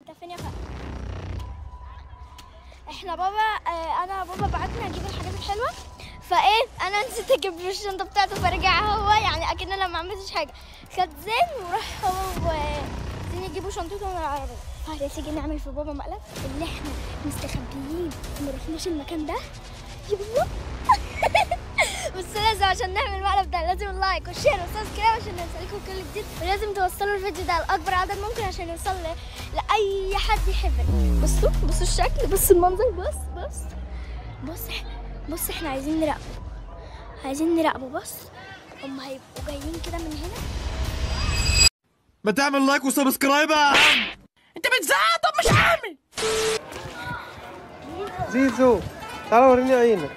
انت فين يا فهد احنا بابا آه انا بابا بعتنا اجيب الحاجات الحلوه فايه انا نسيت اجيب له الشنطه بتاعته فرجع هو يعني اكن انا ما عملتش حاجه خد زين وراح هو زين يجيبوا شنطته من العربيه فهد تيجي نعمل في بابا مقلب اللي احنا مستخبيين وما رحناش المكان ده يلا بس لازم عشان نعمل المقلب ده لازم اللايك والشير والسبسكرايب عشان نوصلكم كل جديد ولازم توصلوا الفيديو ده لاكبر عدد ممكن عشان يوصل ل- لاي حد يحبنا بصوا بصوا الشكل بصوا المنظر بص بص بص احنا بص احنا عايزين نراقبه عايزين نراقبه بص هم هيبقوا جايين كده من هنا ما تعمل لايك وسبسكرايب يا عم انت بتزعق طب مش عامل زيزو تعال وريني عينك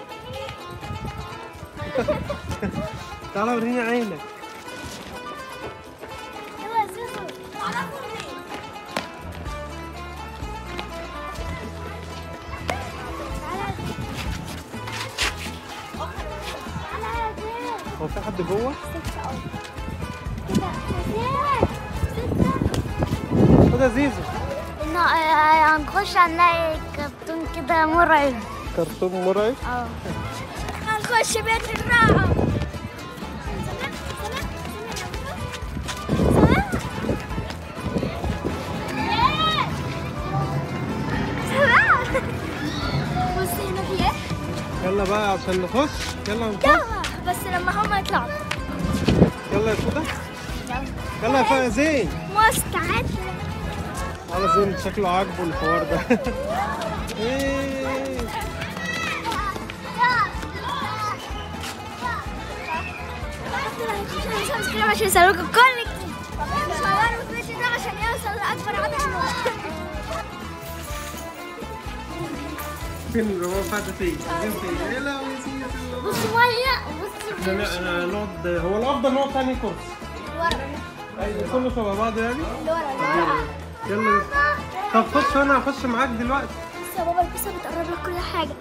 تعال وريني عينك يلا يا زيزو تعالى فوقي. تعالى. تعالى يا زيزو. هو في حد جوه؟ ستة أهو. كده. يا ستة. خد يا زيزو هنخش هنلاقي كرتون كده مرعب كرتون مرعب اه هنخش بيت الرعب سلام سلام سلام سلام بص هنا في ايه؟ يلا بقى عشان نخش يلا نخش يلا بس لما هما يطلعوا يلا يا فوده يلا يا فا- زين مستعد على زين شكله عاجبه الحوار ده إيه. سبسكرايب عشان يوصلكم كل جديد صوروا الفيديو ده عشان يوصل لاكبر عدد من فين هو فات فين زين فين يلا يا زيزو بص ميه بص ده ن- أنا نقعد هو الافضل نقعد تاني كرسي ورا أيوة، كله شبه بعض يعني اللي ورا اللي ورا يلا طب خش وانا هخش معاك دلوقتي بص يا بابا البسها بتقرب لك كل حاجه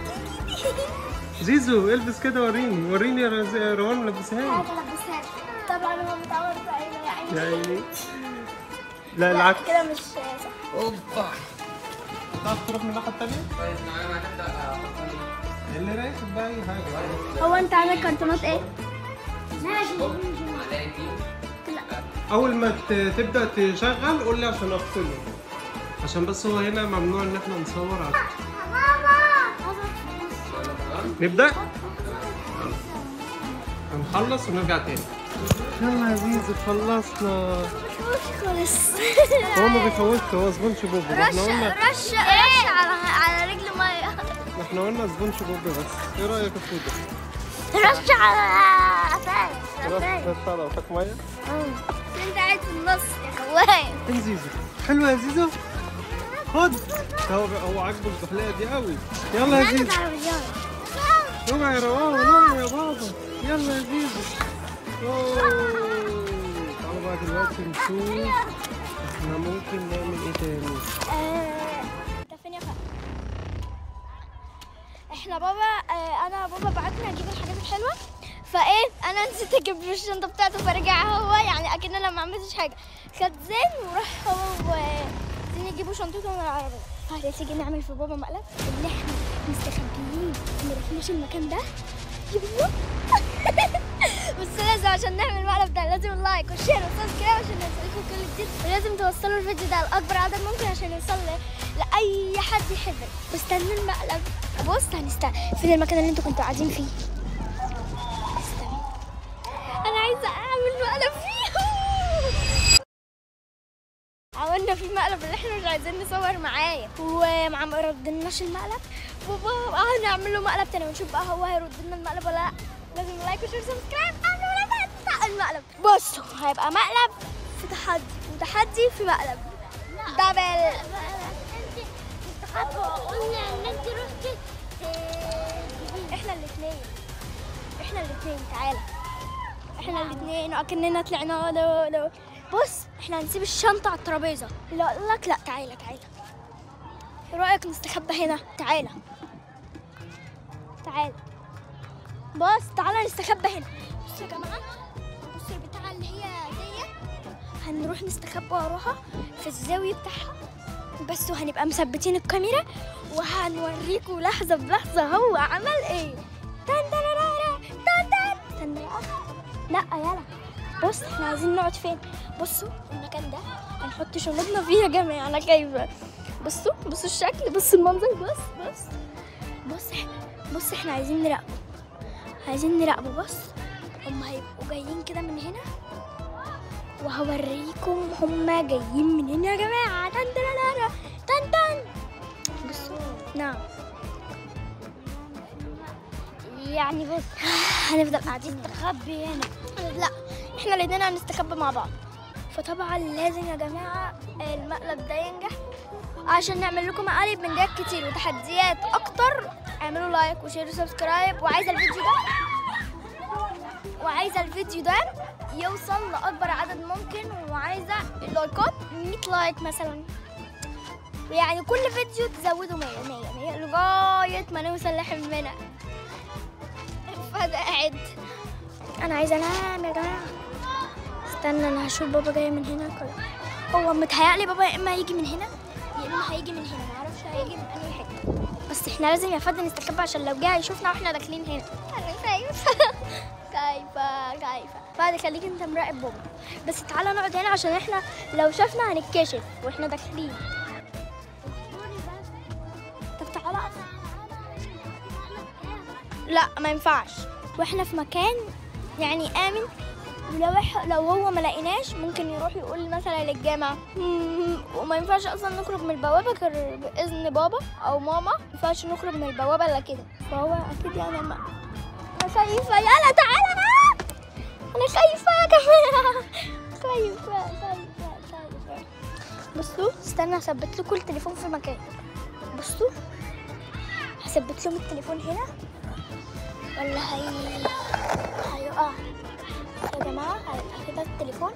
زيزو البس كده وريني وريني يا رز- يا روان لبسها لي حاجه لبسها طبعا هو متعود بعينه يا عيني يا عيني لا لا العكس كده مش صح اوبا تعرف تروح من الناحية التانية؟ اللي راكب بقى أي حاجة هو انت عندك كرتونات ايه؟ ماشي أول ما ت- تبدأ تشغل قول لي عشان أفصله عشان بس هو هنا ممنوع إن إحنا نصور على نبدأ؟ هنخلص ونرجع تاني يلا يا زيزو خلصنا خلص هو ما بيفوتش هو سبونج بوب ده احنا رش قلنا رش رش على على رجل ميه احنا قلنا سبونج بوب بس ايه رأيك يا فودة؟ رش على قفاك خلاص قفاك بس على وفاك مية انت قاعد في النص يا خوان فين زيزو؟ حلوة يا زيزو؟ خد هو هو عاجبه الزحليقة دي قوي يلا يا زيزو اوعى يا روان اوعى يا بابا يلا يا زيزو أوه. تعالوا بقى دلوقتي نشوف احنا ممكن نعمل ايه تاني انت فين يا فهد احنا بابا آه، انا بابا بعتنا اجيب الحاجات الحلوه فايه انا نسيت اجيب له الشنطه بتاعته فرجع هو يعني اكن انا ما عملتش حاجه خد زين وراح هو زين يجيبوا شنطته من العربيه فهد تيجي نعمل في بابا مقلب اللي احنا مستخبيين وما رحناش المكان ده يلا بس لازم عشان نعمل المقلب ده لازم اللايك والشير والسبسكرايب عشان يوصلكم كل جديد ولازم توصلوا الفيديو ده لاكبر عدد ممكن عشان يوصل ل- لاي حد يحبنا واستنوا المقلب بص هنستنى فين المكان اللي انتوا كنتوا قاعدين فيه استنى انا عايزه اعمل مقلب فيه عملنا فيه مقلب اللي احنا مش عايزين نصور معاه وما ما ردناش المقلب وبابا هنعمل له مقلب تاني ونشوف بقى هو هيرد لنا المقلب ولا لا لازم لايك وشير سبسكرايب قبل ما نبدا المقلب بصوا هيبقى مقلب في تحدي وتحدي في مقلب دبل قلنا ان انت رحتي احنا الاثنين احنا الاثنين تعالى احنا الاثنين اكننا طلعنا لو لو بص احنا هنسيب الشنطة على الترابيزة لا اقول لك لا تعالى تعالى ايه رأيك نستخبى هنا تعالى تعالى بص تعالى نستخبى هنا بصوا يا جماعة بصوا البتاعة اللي هي ديت هنروح نستخبى وراها في الزاوية بتاعها بس وهنبقى مثبتين الكاميرا وهنوريكم لحظة بلحظة هو عمل ايه تن ترارارا، تن تن تن ترارارا. لا يلا بص احنا عايزين نقعد فين بصوا المكان ده هنحط شنطنا فيه يا جماعة انا خايفة بصوا بصوا الشكل بصوا المنظر بص بص بص إح- بص احنا عايزين نراقبه عايزين نراقبه بص هم هيبقوا جايين كده من هنا وهوريكم هما جايين من هنا يا جماعة تن تن تن تن بصوا نعم يعني بص هنفضل قاعدين نستخبي هنا لا احنا الاتنين هنستخبى مع بعض فطبعا لازم يا جماعة المقلب ده ينجح عشان نعمل لكم مقالب من جهات كتير وتحديات اكتر اعملوا لايك وشير وسبسكرايب وعايزة الفيديو ده وعايزة الفيديو ده يوصل لأكبر عدد ممكن وعايزة اللايكات 100 لايك مثلا يعني كل فيديو تزودوا 100 100 100 لغاية ما نوصل لحلمنا فده قاعد أنا عايزة أنام يا جماعة استنى أنا هشوف بابا جاي من هنا كده هو متهيألي بابا يا إما هيجي من هنا يا إما هيجي من هنا معرفش هيجي من أي حتة بس احنا لازم يا فندم نستخبى عشان لو جه يشوفنا واحنا داخلين هنا انا خايفه خايفه خايفه بعد خليك انت مراقب بابا بس تعالى نقعد هنا عشان احنا لو شافنا هنتكشف واحنا داخلين طب تعالى اقف. لا ما ينفعش واحنا في مكان يعني امن ولو إح... لو هو ما لقيناش ممكن يروح يقول مثلا للجامعة مم، وما ينفعش اصلا نخرج من البوابة غير بإذن بابا او ماما ما ينفعش نخرج من البوابة الا كده فهو اكيد يعني ما انا خايفة يلا تعالى انا خايفة يا جماعة خايفة خايفة خايفة بصوا استنى اثبت لكم التليفون في مكان بصوا هثبت لهم التليفون هنا ولا هي هيقع يا جماعة هيبقى كده التليفون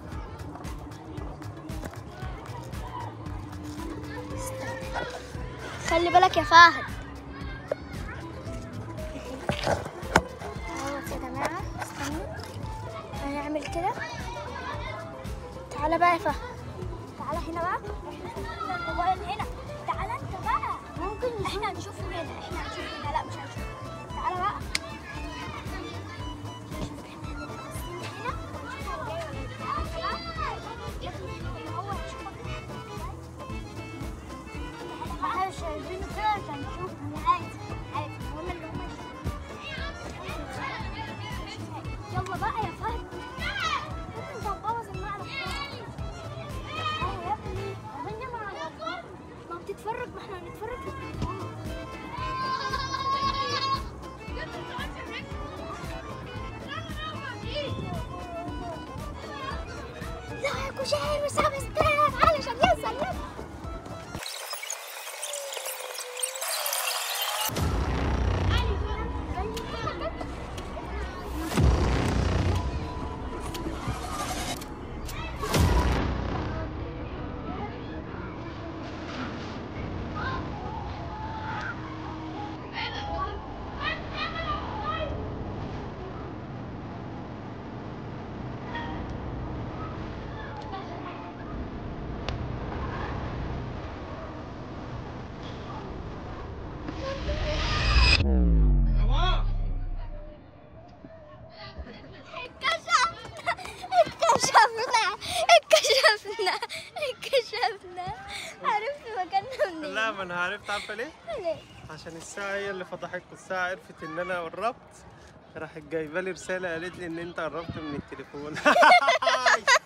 استنى. خلي بالك يا فهد اهوت يا جماعة استنوا هنعمل كده تعالى بقى يا فهد تعالى هنا بقى احنا الموبايل هنا تعالى انت بقى ممكن احنا هنشوفه هنا احنا هنشوفه هنا لا مش هنشوفه تعالى بقى احنا مش عايزينه كده عشان نشوف عادي عادي المهم اللي هم يلا بقى يا فهد انت هتبوظ المعرض ايوه يا ابني عملنا معرض ما بتتفرج ما احنا هنتفرج في التليفون لايك وشير وسبسكرايب علشان يوصل لك اتكشفنا اتكشفنا اتكشفنا عرفت مكاننا منين لا ما انا عرفت عارفه ليه؟ ليه؟ عشان الساعة هي اللي فضحتكم الساعة عرفت ان انا قربت راحت جايبه لي رسالة قالت لي ان انت قربت من التليفون